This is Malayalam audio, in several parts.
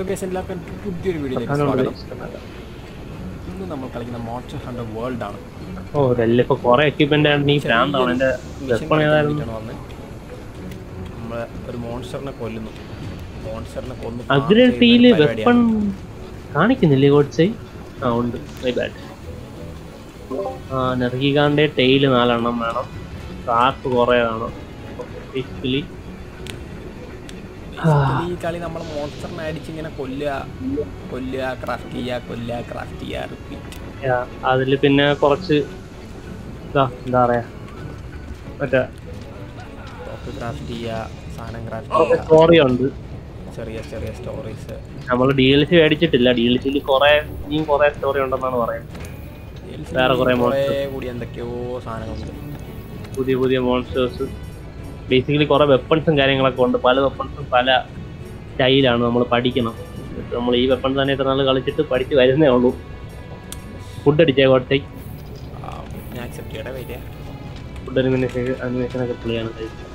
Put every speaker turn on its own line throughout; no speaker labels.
കേസ് എല്ലാവർക്കും പുതിയൊരു വീഡിയോയിലേക്ക് സ്വാഗതം ഇന്ന് നമ്മൾ കളിക്കുന്ന മോൺസ്റ്റർ ഹണ്ടർ വേൾഡ് ആണ്
ഓ ഇതെല്ലാം ഇപ്പൊ കൊറേ എക്യുപ്മെന്റ് ആണ് ഈ ഭ്രാന്താണ് എന്റെ വെപ്പൺ ഏതായിരുന്നു
വന്ന് നമ്മള് ഒരു മോൺസ്റ്ററിനെ കൊല്ലുന്നു മോൺസ്റ്ററിനെ കൊന്നു
അഗ്രട്ടിയില് വെപ്പൺ കാണിക്കുന്നില്ലേ കോട്സൈ ആ ഉണ്ട് മൈ ബാഡ് ആ നെർഗികാന്റെ ടെയില് നാലെണ്ണം വേണം കാർപ്പ് കുറെ വേണം ബേസിക്കലി
ഈ കളി നമ്മൾ മോൺസ്റ്ററിനെ അടിച്ച് ഇങ്ങനെ കൊല്ലുക കൊല്ലുക ക്രാഫ്റ്റ് ചെയ്യുക കൊല്ലുക ക്രാഫ്റ്റ് ചെയ്യുക റിപ്പീറ്റ്
അതില് പിന്നെ കുറച്ച് ഇതാ എന്താ പറയാ മറ്റേ
ടോപ്പ് ക്രാഫ്റ്റ് ചെയ്യുക സാധനം ക്രാഫ്റ്റ് ചെയ്യുക
സ്റ്റോറി ഉണ്ട്
ചെറിയ ചെറിയ സ്റ്റോറീസ്
നമ്മൾ ഡി എൽ സി മേടിച്ചിട്ടില്ല ഡി എൽ സിയിൽ കുറെ ഇനിയും കുറെ സ്റ്റോറി ഉണ്ടെന്നാണ് പറയുന്നത് വേറെ കുറേ monsters.
കൂടി എന്തൊക്കെയോ സാധനങ്ങളുണ്ട്
പുതിയ പുതിയ മോൺസ്റ്റേഴ്സ് ബേസിക്കലി കുറെ വെപ്പൺസും കാര്യങ്ങളൊക്കെ ഉണ്ട് പല വെപ്പൺസും പല സ്റ്റൈലാണ് നമ്മൾ പഠിക്കണം നമ്മൾ ഈ വെപ്പൺ തന്നെ ഇത്ര നാൾ കളിച്ചിട്ട് പഠിച്ച് വരുന്നേ ഉള്ളൂ ഫുഡ് അടിച്ചേ കോട്ടെ
ആ, ഞാൻ അക്സെപ്റ്റ് ചെയ്യട്ടെ വരിക
ഫുഡ് അനിമേഷൻ അനിമേഷനൊക്കെ പുള്ളിയാണ്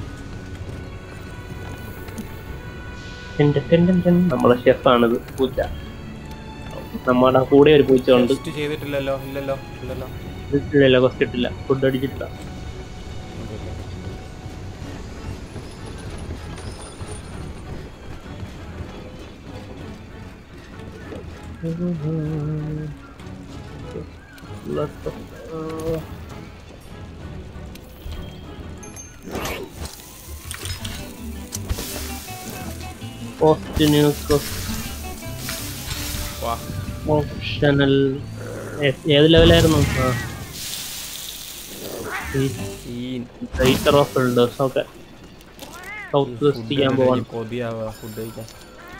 നമ്മളെ ഷെഫാണിത് പൂച്ച നമ്മുടെ കൂടെ ഒരു പൂച്ച ഉണ്ട്
ടെസ്റ്റ് ചെയ്തിട്ടില്ലല്ലോ ഇല്ലല്ലോ ഇല്ലല്ലോ
ഇല്ലല്ലോ കൊസ്റ്റ് ഇട്ടില്ല ഫുഡ് അടിച്ചിട്ടില്ല പോസ്റ്റ് ന്യൂസ്
വാ
ഓപ്ഷണൽ ഏത് ലെവലായിരുന്നു ആ
scene
writer of builders okay south west ചെയ്യാൻ പോവാണ്
കൊതിയാവുക ഫുഡ് കഴിക്കാൻ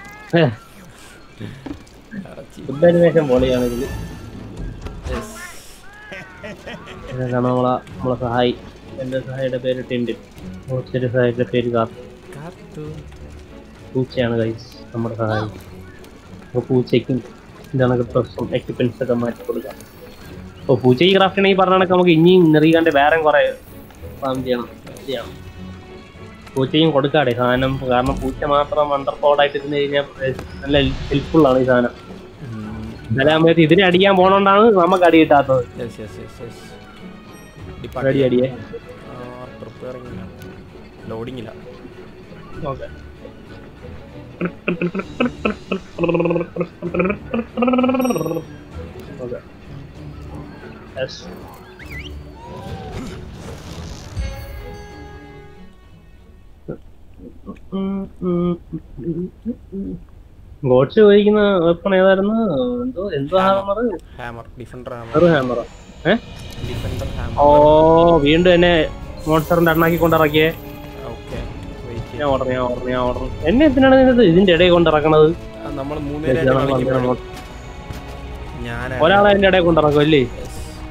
ഇറച്ചി
ഫുഡ് അനിമേഷൻ പോലെയാണ് ഇതില്
Yes.
ഇതാണ് നമ്മളെ നമ്മളെ സഹായി എൻ്റെ സഹായിയുടെ പേര് ടിൻഡിൻ മോസ്റ്റൊരു സഹായിയുടെ പേര് കാത്തു
Cartoon.
പൂച്ചയാണ് കൈസ് നമ്മുടെ സഹായി അപ്പോൾ പൂച്ചയ്ക്കും ഇതാണ് ഡ്രസ്സും എക്യുപ്മെന്റ്സ് ഒക്കെ മാറ്റി കൊടുക്കാം അപ്പോൾ പൂച്ചയ്ക്ക് ക്രാഫ്റ്റ് ആണെങ്കിൽ പറഞ്ഞ കണക്ക് നമുക്ക് ഇനിയും നെറിയാണ്ട് വേറെ കുറെ ഫാം ചെയ്യണം ചെയ്യണം പൂച്ചയും കൊടുക്കാടെ സാധനം കാരണം പൂച്ച മാത്രം വണ്ടർ ആയിട്ട് ഇരുന്ന് കഴിഞ്ഞാൽ നല്ല ഹെൽപ്ഫുൾ ആണ് ഈ സാധനം
ഉം.
ചില സമയത്ത് ഇതിനെ അടിക്കാൻ പോണോണ്ടാണ് നമുക്ക് അടി കിട്ടാത്തത്
Yes, yes, yes, yes.
അടി അടിയേ
ആ, preparing ഇല്ല. Loading ഇല്ല.
ഓക്കെ ഓക്കെ യെസ് ഗോഡ്സ് ഉപയോഗിക്കുന്ന വെപ്പൺ ഏതായിരുന്നു എന്തോ എന്തോ ഹാമർ
Hammer. Defender hammer.
ഒരു ഹാമറോ ഏ
Defender hammer.
ഓ വീണ്ടും എന്നെ മോൺസ്റ്ററിന്റെ അണ്ണാക്കി കൊണ്ടിറക്കിയേ
Okay. Wait ചെയ്യ്.
ഞാൻ ഓർഡർ ഞാൻ ഓർഡർ ഞാൻ ഓർഡർ എന്നെ എന്തിനാണ് നിന്നത് ഇതിന്റെ ഇടയിൽ കൊണ്ടിറക്കണത്
ആ, നമ്മള് മൂന്നുപേരായിട്ട് കളിക്കുമ്പോഴും ഞാനാണ്
ഒരാളെ അതിന്റെ ഇടയിൽ കൊണ്ടിറക്കും അല്ലേ
Yes.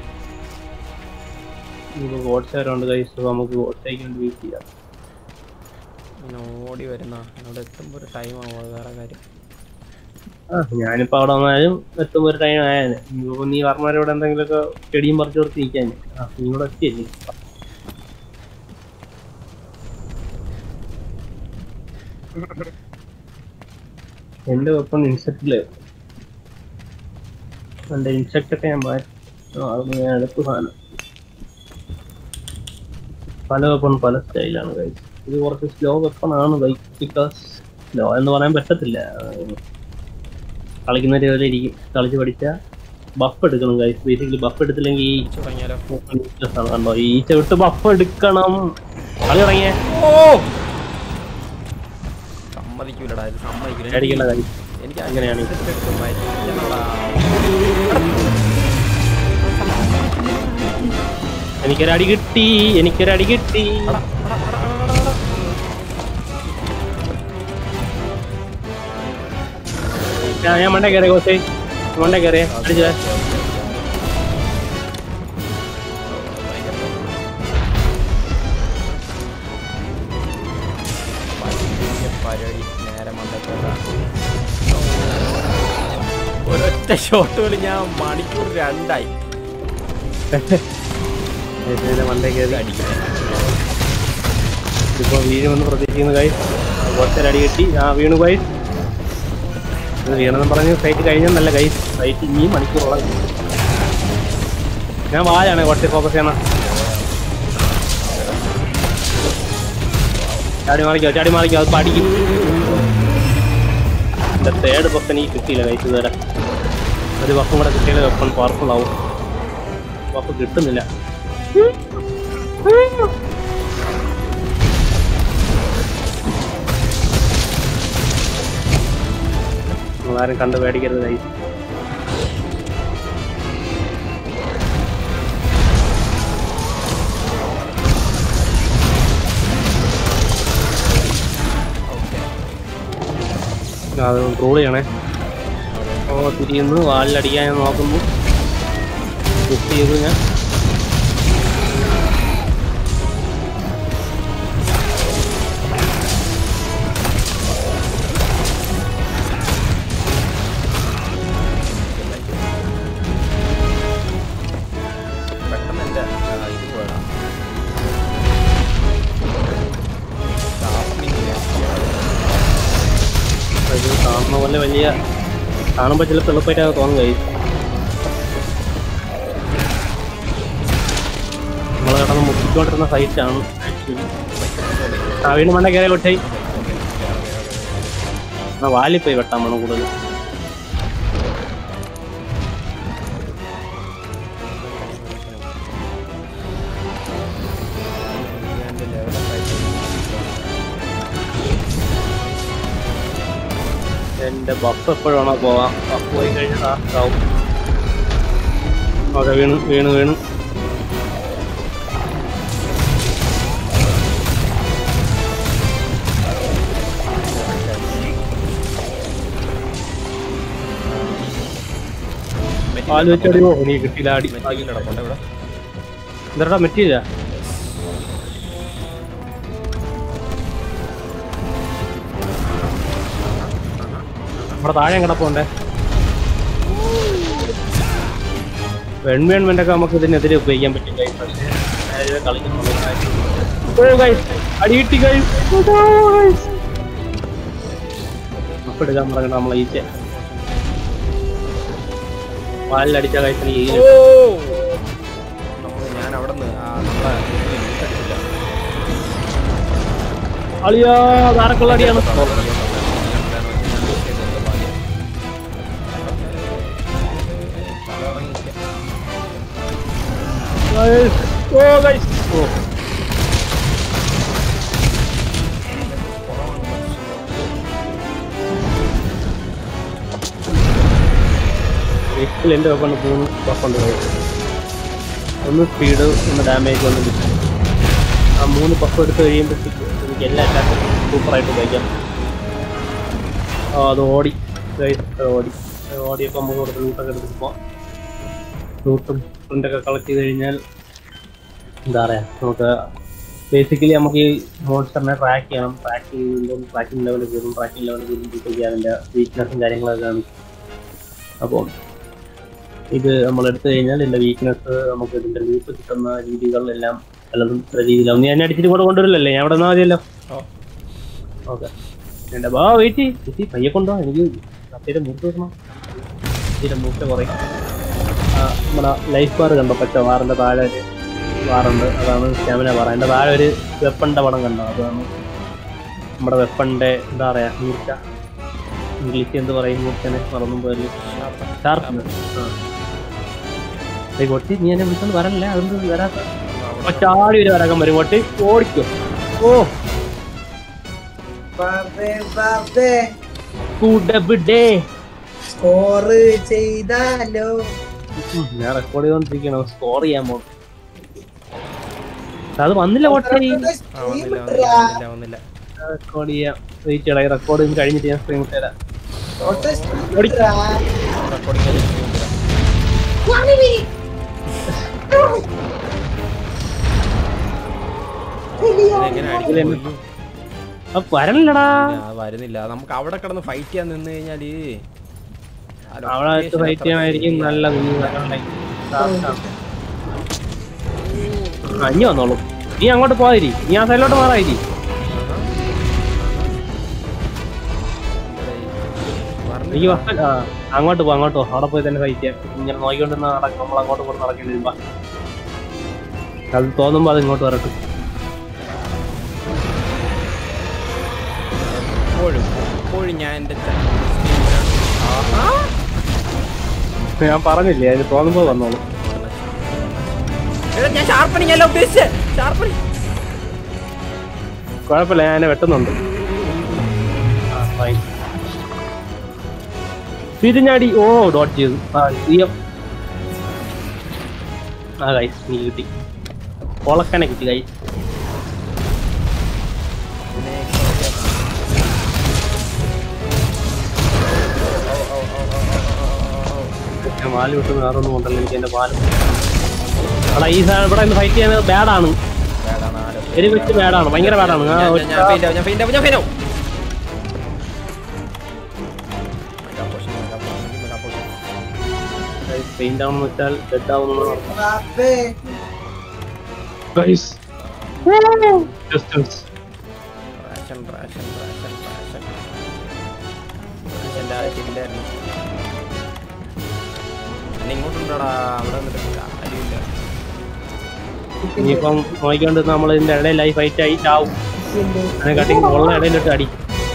ഗോഡ്സാരുണ്ട് കൈസ് നമുക്ക് ഗോഡ്സേക്ക് വേണ്ടി വെയിറ്റ് ചെയ്യാം
ഇങ്ങനെ ഓടി വരുന്ന അവിടെ എത്തുമ്പോ ഒരു ടൈം ആവും വേറെ കാര്യം
ആ ഞാനിപ്പോ അവിടെ വന്നാലും എത്തുമ്പോ ഒരു ടൈം ആയാലും ഇനിയിപ്പോ നീ വർമാരോട് എന്തെങ്കിലുമൊക്കെ ചെടിയും പറിച്ചു കൊടുത്ത് നിൽക്കാൻ ആ നീ കൂടെ എത്തിയല്ലേ എന്റെ വെപ്പൺ ഇൻസെക്റ്റില് എന്റെ ഇൻസെക്റ്റ് ഒക്കെ ഞാൻ മാറ്റി ആ, അത് ഞാൻ എടുത്തു സാധനം പല വെപ്പൺ പല സ്റ്റൈലാണ് കഴിച്ചത് ഇത് കുറച്ച് സ്ലോ വെപ്പൺ ആണ് ബൈക്ക് ബിക്കോസ് സ്ലോ എന്ന് പറയാൻ പറ്റത്തില്ല കളിക്കുന്ന ലെവലിൽ ഇരിക്കും കളിച്ച് പഠിച്ചാൽ ബഫ് എടുക്കണം ഗൈസ് ബേസിക്കലി ബഫ് എടുത്തില്ലെങ്കിൽ ഈ
തുടങ്ങിയാലോ
useless ആണ് കണ്ടോ ഈ ചെവിട്ട് ബഫ് എടുക്കണം കളി തുടങ്ങിയേ
ഓ സമ്മതിക്കൂലടാ ഇത് സമ്മതിക്കൂല
പേടിക്കേണ്ട
എനിക്ക്
കാര്യം
എനിക്ക്
അങ്ങനെയാണ്.
ഇതൊക്കെ എടുത്ത് പറ്റണടാ.
എനിക്കൊരടി കിട്ടി എനിക്കൊരടി കിട്ടി ഞാൻ ഞാൻ മണ്ടേ കയറിയ കോസേ മണ്ടേ കയറിയ അടിച്ചേ
വലിയ പരിപാടി നേരെ മണ്ടത്തോട്ടാ. ഒരൊറ്റ ഷോട്ട് പോലും ഞാൻ മണിക്കൂർ രണ്ടായി
മണ്ടേ കയറി
അടിക്കുന്നത്
ഇപ്പൊ വീഴുമെന്ന് പ്രതീക്ഷിക്കുന്ന കൈ കുറച്ചൊരു അടി കിട്ടി ആ വീണു കൈ ഇത് വീണെന്ന് പറഞ്ഞ് ഫൈറ്റ് കഴിഞ്ഞെന്നല്ല കൈ ഫൈറ്റ് ഇനിയും മണിക്കൂറോളം ഞാൻ വായാണ് കുറച്ച് ഫോക്കസ് ചെയ്യണം ചാടി മാറിക്കോ ചാടി മാറിക്കോ അത് പഠിക്കും എന്റെ തേർഡ് ബഫ് എനിക്ക് കിട്ടിയില്ല കൈസ് ഇതുവരെ ഒരു ബഫും കൂടെ കിട്ടിയാൽ വെപ്പൺ പവർഫുൾ ആവും ബഫ് കിട്ടുന്നില്ല നിങ്ങളാരും കണ്ട് പേടിക്കരുത് കൈസ് അത് റോൾ ചെയ്യണേ ഓ തിരിയുന്നു വാലിലടിക്കാൻ നോക്കുന്നു പുഷ് ചെയ്തു ഞാൻ
പെട്ടെന്ന് എൻ്റെ ആ, ഇത് പോയടാ Sharpening ഇല്ല.
ഇത് കാണുന്ന പോലെ വലിയ കാണുമ്പോൾ ചിലപ്പോൾ എളുപ്പമായിട്ടാണ് തോന്നുക കൈസ് നമ്മൾ കിടന്ന് മുട്ടിക്കൊണ്ടിരുന്ന സൈറ്റാണ് ആക്ച്വലി ആ വീണ്ടും മണ്ട കയറിയ കൊട്ടായി ആ വാലിൽ പോയി വെട്ടാൻ വേണം കൂടുതൽ
ഞാൻ എൻ്റെ level ഒക്കെ ആയിട്ട്
എൻ്റെ ബഫ് എപ്പോഴാണോ പോവാം ബഫ് പോയി കഴിഞ്ഞാൽ ലാസ്റ്റാവും ഓക്കെ വീണു വീണു വീണു പാല് വെച്ചടിയോ എനിക്ക് കിട്ടിയില്ല അടി
മെറ്റീരിയൽ കിടപ്പുണ്ട് ഇവിടെ
എന്താ മെറ്റീരിയലാ നമ്മുടെ താഴെ കിടപ്പുണ്ടേ എൻവയോൺമെന്റ് ഒക്കെ നമുക്ക് ഇതിനെതിരെ ഉപയോഗിക്കാൻ പറ്റും guys. പക്ഷേ ഞാനിത് കളിക്കുന്നുള്ളൂ ഓ ഗൈസ് അടിയിട്ടി ഗൈസ് എടുക്കാൻ പറഞ്ഞ നമ്മളെ ഈച്ച പാലിലടിച്ച കഴിച്ചിന് ഈ
ഓ നമ്മള് ഞാൻ അവിടെ നിന്ന് നമ്മളെ ഇതില് വീട്ടടിച്ചില്ല.
അളിയാ ധാരക്കുള്ള അടിയാണ്
ഞാൻ എന്താന്ന് വെച്ചാൽ ഞാൻ use ചെയ്തതിന്റെ ഭാഗ്യം. തല കറങ്ങിയിരിക്കുക.
Guys. ഓ ഗൈസ് ഓ എട്ടിൽ എൻ്റെ വെപ്പണ്ട് മൂന്ന് ബഫുണ്ട് guys. ഒന്ന് സ്പീഡ് ഒന്ന് ഡാമേജ് ഒന്ന് ഡിസ്റ്റൻസ് ആ മൂന്ന് ബഫ് എടുത്ത് കഴിയുമ്പോഴത്തേക്ക് എനിക്ക് എല്ലാ അറ്റാക്കും സൂപ്പറായിട്ട് ഉപയോഗിക്കാം ആ അത് ഓടി ഗൈസ് ഓടി അത് ഓടിയപ്പോൾ നമുക്ക് കൊടുത്ത് ലൂട്ടൊക്കെ എടുത്തിട്ട് പോവാം ലൂട്ടും പ്രിൻ്റൊക്കെ കളക്ട് ചെയ്ത് കഴിഞ്ഞാൽ എന്താ പറയാ നമുക്ക് ബേസിക്കലി നമുക്ക് ഈ മോൺസ്റ്ററിനെ ട്രാക്ക് ചെയ്യണം ട്രാക്ക് ചെയ്യുമ്പോൾ ട്രാക്കിംഗ് ലെവൽ കൂടും ട്രാക്കിംഗ് ലെവൽ കൂടുമ്പോഴത്തേക്ക് അതിൻ്റെ വീക്ക്നെസ്സും കാര്യങ്ങളൊക്കെ കാണിക്കും അപ്പോൾ ഇത് നമ്മൾ എടുത്തു കഴിഞ്ഞാൽ ഇതിൻ്റെ വീക്ക്നെസ് നമുക്ക് ഇതിൻ്റെ ലൂപ്പ് കിട്ടുന്ന രീതികളെല്ലാം പലതും പല രീതിയിലാവും നീ എന്നെ അടിച്ചിട്ട് കൂടെ കൊണ്ടുവരില്ലല്ലേ ഞാൻ ഇവിടെ നിന്നാൽ മതിയല്ലോ
ഓ,
ഓക്കെ എൻ്റെ ബാ വെയിറ്റ് വെയിറ്റ് പയ്യെ കൊണ്ടോ എനിക്ക് കത്തിയുടെ മൂർത്ത് വെക്കണം കത്തിയുടെ മൂർച്ച കുറയും ആ, നമ്മുടെ ലൈഫ് ബാർ കണ്ടോ പച്ച വാറിൻ്റെ താഴെ ഒരു വാറുണ്ട് അതാണ് സ്റ്റാമിന ബാർ അതിൻ്റെ താഴെ ഒരു വെപ്പണിൻ്റെ പടം കണ്ടോ അതാണ് നമ്മുടെ വെപ്പണിൻ്റെ എന്താ പറയുക മൂർച്ച ഇംഗ്ലീഷ് എന്ത് പറയും മൂർച്ചനെ മറന്നും പോയല്ലേ ഷാർപ്പ്നെസ് ആ ഏയ് കൊട്ടി നീ എന്നെ വിളിച്ചോണ്ട് വരല്ലേ അതൊന്നും വരാത്ത അപ്പൊ ചാടി ഒരു വരകം വരും കൊട്ടി ഓടിക്കോ ഓ
ബാബേ ബാബേ
കൂടബിഡേ
സ്കോറ് ചെയ്താലോ
ഞാൻ റെക്കോർഡ് ചെയ്തോണ്ടിരിക്കണം സ്കോർ ചെയ്യാൻ പോകും അത് വന്നില്ല കൊട്ടി
ആ, വന്നില്ല വന്നില്ല വന്നില്ല വന്നില്ല
റെക്കോർഡ് ചെയ്യാം വെയിറ്റ് ചെയ്യണം റെക്കോർഡ് ചെയ്ത് കഴിഞ്ഞിട്ട് ഞാൻ സ്ക്രീൻ തരാം
റെക്കോർഡിംഗ് എങ്ങനെ അടിക്കും കൊല്ലും?
അപ്പൊ വരണില്ലടാ
ഞാൻ വരുന്നില്ല നമുക്ക് അവിടെ കിടന്ന് ഫൈറ്റ് ചെയ്യാൻ നിന്ന് കഴിഞ്ഞാല് ആ
അവിടെ വെച്ച്
location
ഫൈറ്റ്
അത്ര
ചെയ്യാനായിരിക്കും
ശരിയല്ല.
നല്ലത് നീ വരണ്ടെങ്കിൽ. ആ, ഇനി വന്നോളൂ നീ അങ്ങോട്ട് പോയിരി നീ ആ സൈഡിലോട്ട് മാറായിരി
ഇവിടെ ഈ
എനിക്ക് ബസ് ആ അങ്ങോട്ട് പോ അങ്ങോട്ട് പോ അവിടെ പോയി തന്നെ ഫൈറ്റ് ചെയ്യാം ഇങ്ങനെ നോക്കിക്കൊണ്ടിരുന്ന നടക്കും നമ്മൾ അങ്ങോട്ട് കൊണ്ട് നടക്കേണ്ടി വരുമ്പോ അത് തോന്നുമ്പോ അത് ഇങ്ങോട്ട് വരട്ടെ
എപ്പോഴും എപ്പോഴും ഞാൻ എൻ്റെ
ഞാൻ പറഞ്ഞില്ലേ അതിന് തോന്നുമ്പോ വന്നോളൂ
ഞാൻ ഷാർപ്പണിങ് അല്ല ഉദ്ദേശിച്ചത് ഷാർപ്പണിങ്
കുഴപ്പമില്ല ഞാൻ എന്നെ വെട്ടുന്നുണ്ട് ആ, fine. തിരിഞ്ഞാടി ഓ ഡോട്ട് ചെയ്തു ആ ചെയ്യാം ആ ഗൈസ് നീ കിട്ടി പൊളക്കനെ കിട്ടി ഗൈസ് ഞാൻ മാല് വിട്ട് വേറെ ഒന്നും കൊണ്ടല്ലോ എനിക്ക് എന്റെ പാല് എടാ ഈ സാ- ഇവിടെ ഫൈറ്റ് ചെയ്യുന്നത് ബാഡാണ് എരി വെച്ച് ബാഡാണ് ഭയങ്കര ബാഡാണ് ആ
ഞാൻ
ഒറ്റ-
ഞാൻ ഫെയിൻ്റ് ആവും ഞാൻ ഫെയിൻ്റ് ആവും ഞാൻ ഫെയിൻ്റ് ആവും
പെയിന്റ് ആണെന്ന് വെച്ചാൽ ഡെഡ് ആവുന്ന
ബാബേ
guys just
ration ration ration ration ration ആവശ്യമില്ലായിരുന്നു എന്നെ ഇങ്ങോട്ടുണ്ടോടാ അവിടെ വന്നിട്ട് കാര്യമില്ല
ഇനിയിപ്പം നോക്കിക്കൊണ്ട് നമ്മൾ ഇതിന്റെ ഇടയിലായി ഫൈറ്റ് ആയി ചാവും അതിനെ കാട്ടി ഉള്ള ഇടയിലിട്ട് അടി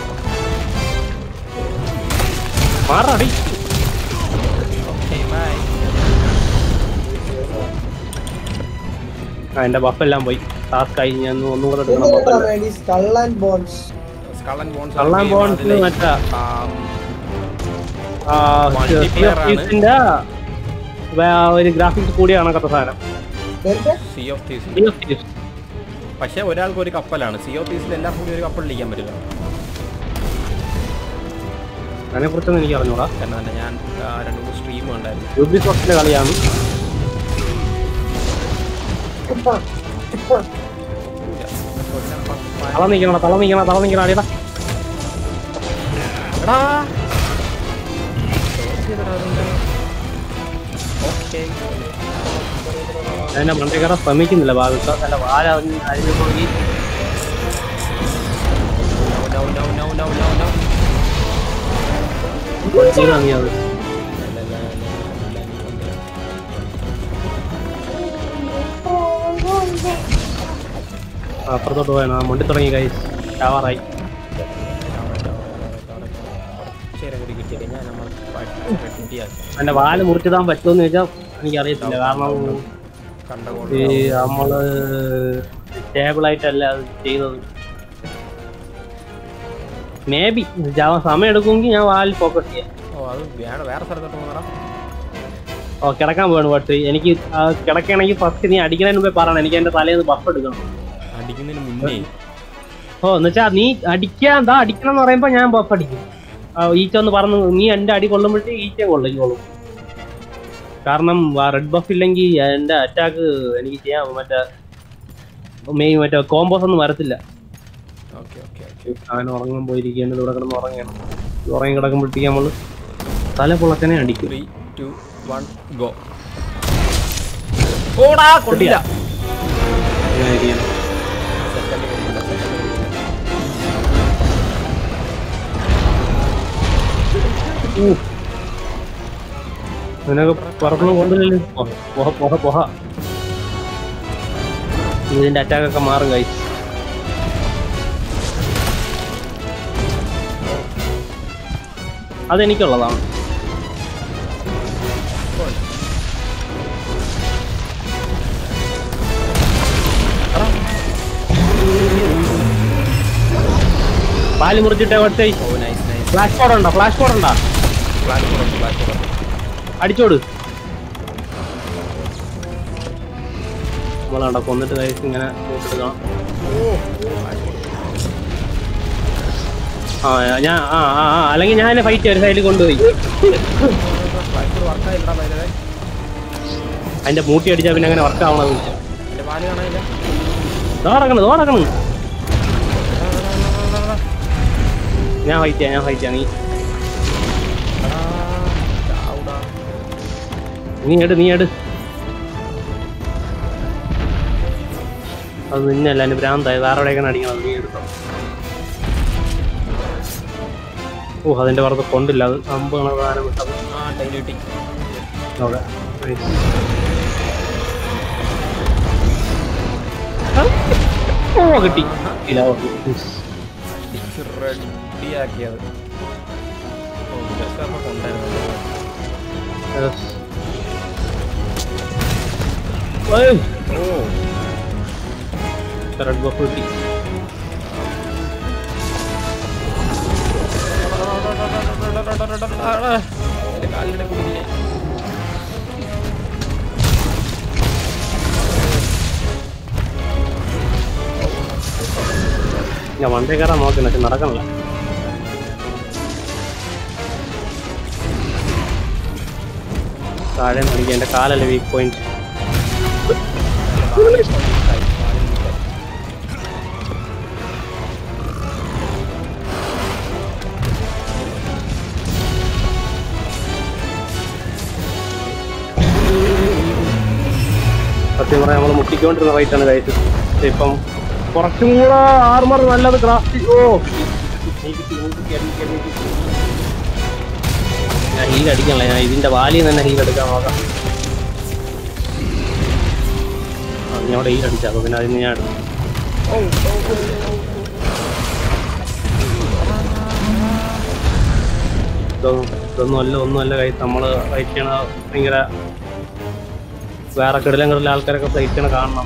മാറടി
ഓക്കെ ബൈ
ആ എന്റെ ബഫെല്ലാം പോയി ടാസ്ക് ആയി ഞാൻ ഒന്ന് ഒന്നും കൂടെ എടുക്കണം buff.
Skull and bones
skull and bones
skull and bones മറ്റാ ആ,
Multiplayer ആണ്.
ന്റെ ഒരു ഗ്രാഫിക്സ് കൂടിയാണ് കഥ സാധനം
sea of thieves
Sea of Thieves.
പക്ഷേ ഒരാൾക്ക് ഒരു കപ്പലാണ് സി ഓഫ് തീസിൽ എല്ലാവർക്കും കൂടി ഒരു കപ്പലിലിരിക്കാൻ പറ്റില്ല
അതിനെ കുറിച്ചൊന്നും എനിക്ക് അറിഞ്ഞൂടാ
കാരണം തന്നെ ഞാൻ ആ, രണ്ട് മൂന്ന് സ്ട്രീം ഉണ്ടായിരുന്നു
യൂബി സോഫ്റ്റിന്റെ കളിയാണ് തള നിൽക്കണ തള നിൽക്കണ തള നിൽക്കണ അടിയടാ
എടാ ഓക്കെ
അതിന്റെ മണ്ടേ കയറാൻ ശ്രമിക്കുന്നില്ല ഭാഗത്ത് അല്ല വാല അതിന് പോയി
no no no no no no
ചെയ്താ നീ അത് ആ, അപ്പുറത്തോട്ട് പോയാണ് ആ മുണ്ടി തുടങ്ങി കൈ ഷവറായി
ശരി കൂടി കിട്ടി കഴിഞ്ഞാൽ നമ്മൾ കിട്ടിയാൽ
അതിന്റെ വാല് മുറിച്ചിടാൻ പറ്റുമെന്ന് ചോദിച്ചാൽ എനിക്കറിയത്തില്ല കാരണം
കണ്ട
ഈ നമ്മള് സ്റ്റേബിൾ ആയിട്ടല്ല അത് ചെയ്തത് മേ ബി സമയം എടുക്കുമെങ്കിൽ ഞാൻ വാലിൽ ഫോക്കസ് ചെയ്യാം
ഓ അത് വേറെ വേറെ സ്ഥലത്തോട്ട് പോകണം
ഓ കിടക്കാൻ പോവാണ് പക്ഷേ എനിക്ക് ആ കിടക്കണമെങ്കിൽ ഫസ്റ്റ് നീ അടിക്കുന്നതിന് മുമ്പേ പറയണം എനിക്ക് എന്റെ തലേന്ന് ബഫ് എടുക്കണം
അടിക്കുന്നതിന് മുന്നേ
ഓ എന്നുവെച്ചാ നീ അടിക്കാൻ എന്താ അടിക്കണം എന്ന് പറയുമ്പോ ഞാൻ ബഫ് അടിക്കും ആ, ഈച്ച ഒന്ന് പറഞ്ഞു നീ എന്റെ അടി കൊള്ളുമ്പോഴത്തേ ഈച്ച കൊള്ളിക്കോളും കാരണം റെഡ് ബഫ് ഇല്ലെങ്കിൽ എന്റെ അറ്റാക്ക് എനിക്ക് ചെയ്യാൻ മറ്റേ മെയിൻ മറ്റേ കോമ്പോസ് ഒന്നും വരത്തില്ല
ഓക്കെ ഓക്കെ ഓക്കെ
അവൻ ഉറങ്ങാൻ പോയിരിക്കുകയാണ് ഇവിടെ കിടന്ന് ഉറങ്ങണം ഈ ഉറങ്ങി കിടക്കുമ്പോഴത്തേക്ക് നമ്മള് തല പുളക്കനെ അടിക്കും
ത്രീ ടു വൺ ഗോ ഓടാ കൊണ്ടില്ല
ഇങ്ങനെ ഇരിക്കണം.
സെക്കൻഡ് കൊണ്ടില്ല സെക്കൻഡ് കൊണ്ടില്ല
ഊ. നിനക്ക് പറന്നു കൊണ്ടില്ലല്ലോ പൊഹ പൊഹ പൊഹ ഇതിന്റെ അറ്റാക്ക് ഒക്കെ മാറും കൈ അതെനിക്കുള്ളതാണ് പാല് മുറിച്ചിട്ടേ ഒറ്റ
oh nice nice
flash code ഉണ്ടോ ഫ്ലാഷ് കോഡ് ഉണ്ടോ
ഫ്ലാഷ് കൊടുത്തു ഫ്ലാഷ് കൊടുത്തു
അടിച്ചോട് നമ്മളാണ്ട കൊന്നിട്ട് കഴിച്ച് ഇങ്ങനെ നോക്കിയെടുക്കണം ആ ഞാൻ ആ ആ ആ അല്ലെങ്കിൽ ഞാൻ ഫൈറ്റ് ഒരു സൈഡിൽ കൊണ്ടുപോയി
ഫ്ലാഷ് വർക്കായില്ലടാ ബൈ
അതിന്റെ മൂട്ടി അടിച്ചാൽ പിന്നെ അങ്ങനെ വർക്ക് ആവണത്
എന്റെ പാല് കാണാനില്ല
ദോ നടക്കണ് ദോ നടക്കണ് ഞാൻ ഫൈറ്റ് ചെയ്യാം ഞാൻ ഫൈറ്റ് ചെയ്യാം നീ
എടാ, ചാവുടാ.
നീ എട് നീ എട് അത് നിന്നല്ല എന്റെ ഭ്രാന്തായി വേറെ എവിടെയൊക്കെ അടിക്കണം നീ എടുത്തോ ഓ അതിന്റെ പുറത്ത് കൊണ്ടില്ല അത് സംഭവമാണ് സാധനം വിട്ടത്
ആ ടൈൽ കിട്ടി
അവിടെ Nice. ഓ കിട്ടി ഇല്ല ഓ, nice.
അടിച്ച് റെഡിയാക്കിയത് ഓ ഇതൊക്കെ അപ്പൊ കൊണ്ടായിരുന്നു
Yes. ഏയ്,
ഓ
റെഡ് ബഫ് കിട്ടി
എന്റെ കാലിന്റെ കുടിയില്ലേ
ഞാൻ വണ്ടേ കയറാൻ നോക്കുന്നു പക്ഷെ നടക്കണില്ല താഴെ എനിക്ക് എന്റെ കാലല്ലേ വീക്ക് പോയിന്റ് സത്യം പറയാൻ നമ്മൾ മുട്ടിക്കൊണ്ടിരുന്ന റൈറ്റ് ആണ് കഴിച്ചത് പക്ഷെ ഇപ്പം കുറച്ചും കൂടെ ആർമർ നല്ലത് ക്രാഫ്റ്റ് ഓ ഞാൻ ഹീൽ അടിക്കണല്ലേ ഞാൻ ഇതിന്റെ വാലിൽ തന്നെ ഹീൽ എടുക്കാൻ നോക്കാം അത് ഞാൻ അവിടെ ഹീൽ അടിച്ചു അപ്പൊ പിന്നെ അതിന് ഞാൻ എടുത്തു ഇതൊന്നും ഇതൊന്നും അല്ല ഒന്നും അല്ല കൈ നമ്മള് ഫൈറ്റ് ചെയ്യണ ഭയങ്കര വേറെ കിടലങ്ങളിലെ ആൾക്കാരൊക്കെ ഫൈറ്റ് ചെയ്യണ കാണണം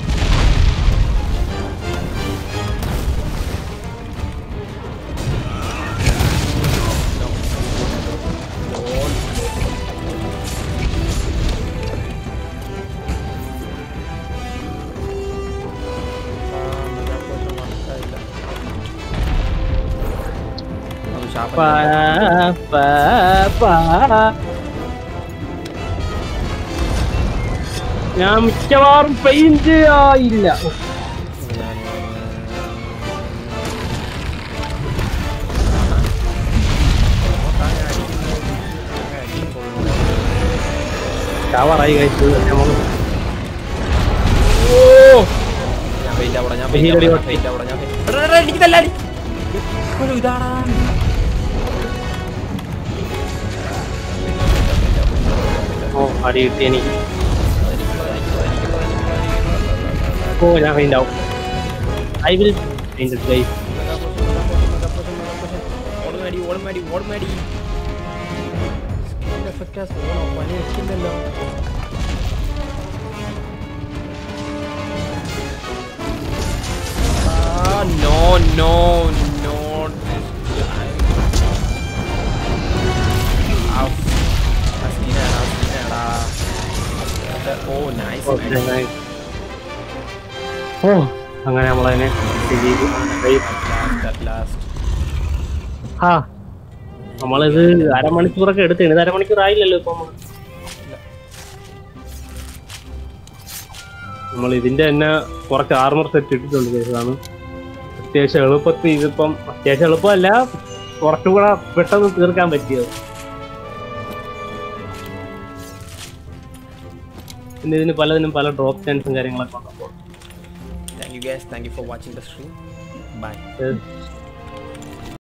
അത് ശാപം
പാ, പാ, പാ. ഞാൻ മിക്കവാറും പെയിന്റ് ആയില്ല ഓ, ചാവാറായി കഴിച്ചു നമ്മൾ
ഞാൻ വെയിറ്റ് അവിടെ ഞാൻ
ഹീൽ അടി
വെയിറ്റ് അവിടെ ഞാൻ എടാ, എടാ, എനിക്ക് തല്ലാടി ഒരു ഇതാടാ
ഓ അടി കിട്ടി എനിക്ക് ഓ ഞാൻ ഫൈൻഡ് ആവും ഐ വിൽ ഫൈൻഡ് ഗൈസ്
ഓടുമേടി ഓടുമേടി ഓടുമേടി സ്കിൻ എഫക്റ്റ് ഓണോ പണി വെക്കില്ലല്ലോ no no no oh nice
okay oh അങ്ങനെ നമ്മളതിനെ ചെയ്തു ഗൈസ്
ലാസ്റ്റ്
ആ നമ്മളിത് അരമണിക്കൂറൊക്കെ എടുത്തു ഇത് അരമണിക്കൂർ ആയില്ലല്ലോ ഇപ്പൊ നമ്മള്. നമ്മൾ ഇതിന്റെ തന്നെ കുറച്ച് ആർമർ സെറ്റ് ഇട്ടിട്ടുണ്ട് guys. അതാണ് അത്യാവശ്യം എളുപ്പത്തിൽ ഇതിപ്പം അത്യാവശ്യം എളുപ്പമല്ല കുറച്ചും കൂടെ പെട്ടെന്ന് തീർക്കാൻ പറ്റിയത് പിന്നെ ഇതിന് പലതിനും പല ഡ്രോപ്പ് ചാൻസും കാര്യങ്ങളൊക്കെ ഉണ്ട് അപ്പോൾ
Thank you guys. Thank you for watching the stream. Bye.
Uh,